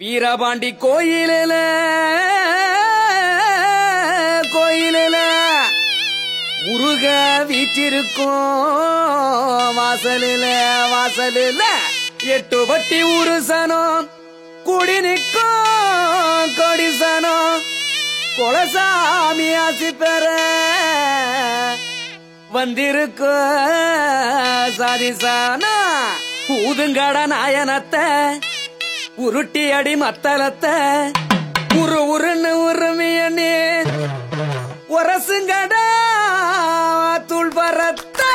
வீரபாண்டி கோயிலில கோயிலில முருக வீற்றிருக்கும் வாசலில வாசலில எட்டு வட்டி உருசனம் குடி நிற்கும் கொடிசனம் குலசாமி ஆசி பெற வந்திருக்க சாதிசானா ஊதுங்கட நாயனத்தை உருட்டி அடி மத்தளத்தை உரு உருன்னு உருமியனே உரசுங்கடா தூள் பரத்த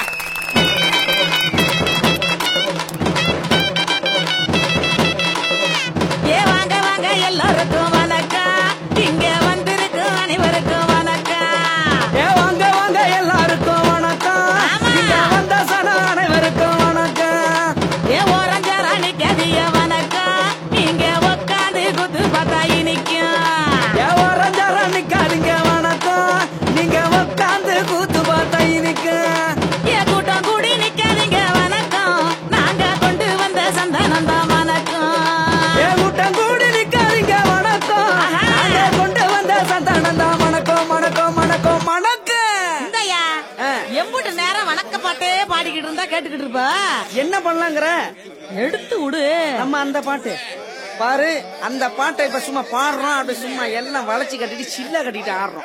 ஏ வாங்க வாங்க எல்லாருக்கும் வணக்கம் இங்க வந்திருக்கும் அனைவருக்கும் வணக்கம் ஏ வாங்க வாங்க எல்லாருக்கும் வணக்கம் ஆமா. இங்க வந்த சன அனைவருக்கும் வணக்கம் ஏ ஓரஞ்சாரா நிக்காதிய வணக்கம் இங்க உட்காந்து குத்து பார்த்தா இனிக்கும் ஏ ஓரஞ்சார நிக்காதீங்க வணக்கம் நீங்க உட்காந்து கூத்து பார்த்தா இன்னைக்கு ஏ கூட்டம் கூடி நிக்காதீங்க வணக்கம் நாங்க கொண்டு வந்த சந்தானம் தான் வணக்கம் ஏ கூட்டம் கூடி நிக்காதீங்க வணக்கம் ஆஹா. நாங்க கொண்டு வந்த சந்தானம் தான் வணக்கம் வணக்கம் வணக்கம் வணக்கம் இந்தாயா ஆ. எம்புட்டு நேரம் வணக்க பாட்டே பாடிக்கிட்டு இருந்தா கேட்டுக்கிட்டு இருப்பா என்ன பண்ணலாங்கிற எடுத்து விடு நம்ம அந்த பாட்டு பாரு அந்த பாட்டை இப்ப சும்மா பாடுறோம் அப்படி சும்மா எல்லாம் வளைச்சு கட்டிட்டு சில்ல கட்டிட்டு ஆடுறோம்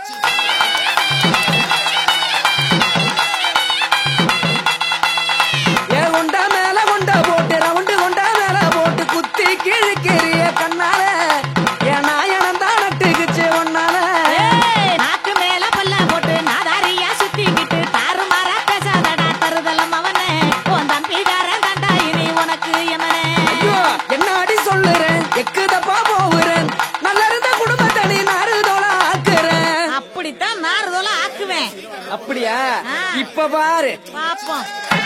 ஏ கொண்டா மேல கொண்ட போட்டு ரவுண்டு கொண்டா மேல போட்டு குத்தி கிழக்கிறிய கண்ணால ஏன் நாயனம் தான் நட்டுக்குச்சு ஒன்னால ஏய், நாக்கு மேல பல்ல போட்டு நாதாரியா சுத்திக்கிட்டு தாறுமாறா பேசாதடா தருதலம் அவனே உன் தம்பிகாரன் தாண்டா இனி உனக்கு எமனே ஐயோ என்ன அடி சொல்லுறேன் எக்குதப்பா போகிறேன் நல்லா இருந்த குடும்பத்தை நீ நாறுதோல ஆக்குறேன் அப்படித்தான் நாறுதோல ஆக்குவேன் அப்படியா ஆ. இப்ப பாரு பாப்போம்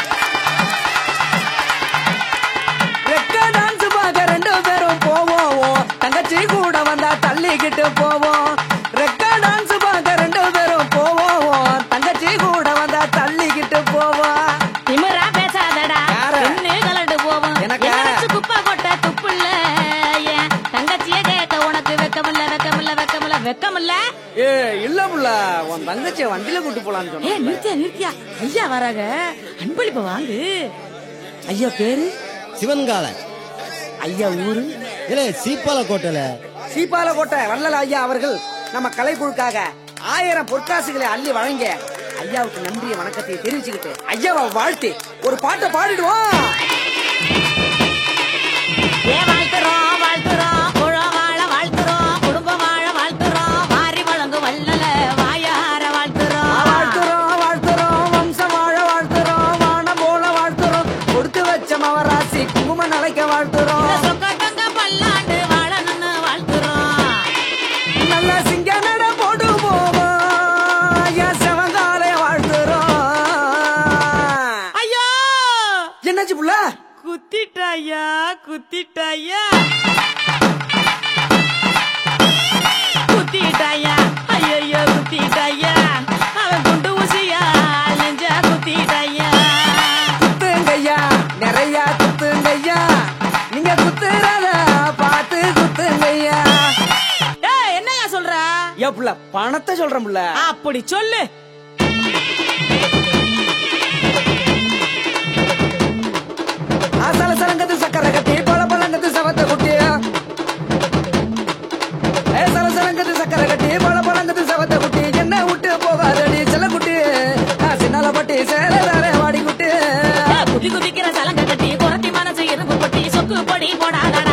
ரெக்க டான்ஸ் பார்க்க ரெண்டு பேரும் போவோம் தங்கச்சி கூட வந்தா தள்ளிக்கிட்டு போவோம் ரெக்க டான்ஸ் பார்க்க ரெண்டு பேரும் போவோம் தங்கச்சி கூட வந்தா தள்ளிக்கிட்டு போவோம் திமிரா பேசாதடா யார? என்ன கலண்டு போவோம் எனக்கா? எங்கனாச்சு குப்பை கொட்ட துப்புல்ல ஏன் தங்கச்சிய கேட்க உனக்கு வெக்கமில்ல வெக்கமில்ல வெக்கமில்ல வெக்கமில்ல ஏ இல்ல புள்ள உன் தங்கச்சிய வண்டியில கூட்டு போலான்னு ஏ சொன்ன நிறுத்தியா நிறுத்தியா ஐயா வராங்க அன்பளிப்ப வாங்கு ஐயா பேரு சிவன்காலன் ஐயா ஊரு இல்ல சீப்பால கோட்டையில சீப்பாலக்கோட்டை வள்ளல் ஐயா அவர்கள் நம்ம கலைக்குழுக்காக ஆயிரம் பொற்காசுகளை அள்ளி வழங்க ஐயாவுக்கு நன்றிய வணக்கத்தை தெரிவிச்சுக்கிட்டு ஐயாவை வாழ்த்து ஒரு பாட்டை பாடிடுவோம் ஏ வாழ்த்துறோம் வாழ்த்துறோம் குழம் வாழ வாழ்த்துறோம் குடும்பம் வாழ வாழ்த்துறோம் வாரி வழங்கு வள்ளல வாயார வாழ்த்துறோம் வாழ்த்துறோம் வாழ்த்துறோம் வம்சம் வாழ வாழ்த்துறோம் வானம் போல வாழ்த்துறோம் கொடுத்து வச்ச மவராசி குங்கும நிலைக்க வாழ்த்துறோம் இந்த சொக்கத்தங்க பல்லாண்டு வாழணும்னு வாழ்த்துறோம் நல்ல சிங்க நட போட்டு போவோம் என் செவங்காலை வாழ்த்துறோம் ஐயோ என்னாச்சு புள்ள குத்திட்டாயா குத்திட்டாயா குத்திட்டாயா ஐயோ குத்திட்டாயா அவன் குண்டு ஊசியா நெஞ்ச குத்திட்டாயா குத்துங்கய்யா நிறைய குத்துங்கய்யா நீங்க குத்துறத பார்த்து குத்துங்கய்யா ஏய் என்னையா சொல்ற ஏ புள்ள பணத்தை சொல்றேன் புள்ள அப்படி சொல்லு ஆசால சலங்கத்து சக்கரை கட்டி பல பழங்கத்து சவத்த குட்டி ஏ சல சலங்கத்து சக்கரை கட்டி பல பழங்கத்து சவத்த குட்டி என்ன விட்டு போகாதடி செல்ல குட்டி சின்னால பட்டி சேலதார வாடி குட்டி ஏய், குதி குதிக்கிற சலங்க கட்டி குரத்தி மனசு இரும்பு பொட்டி சொக்கு பொடி போடாதடா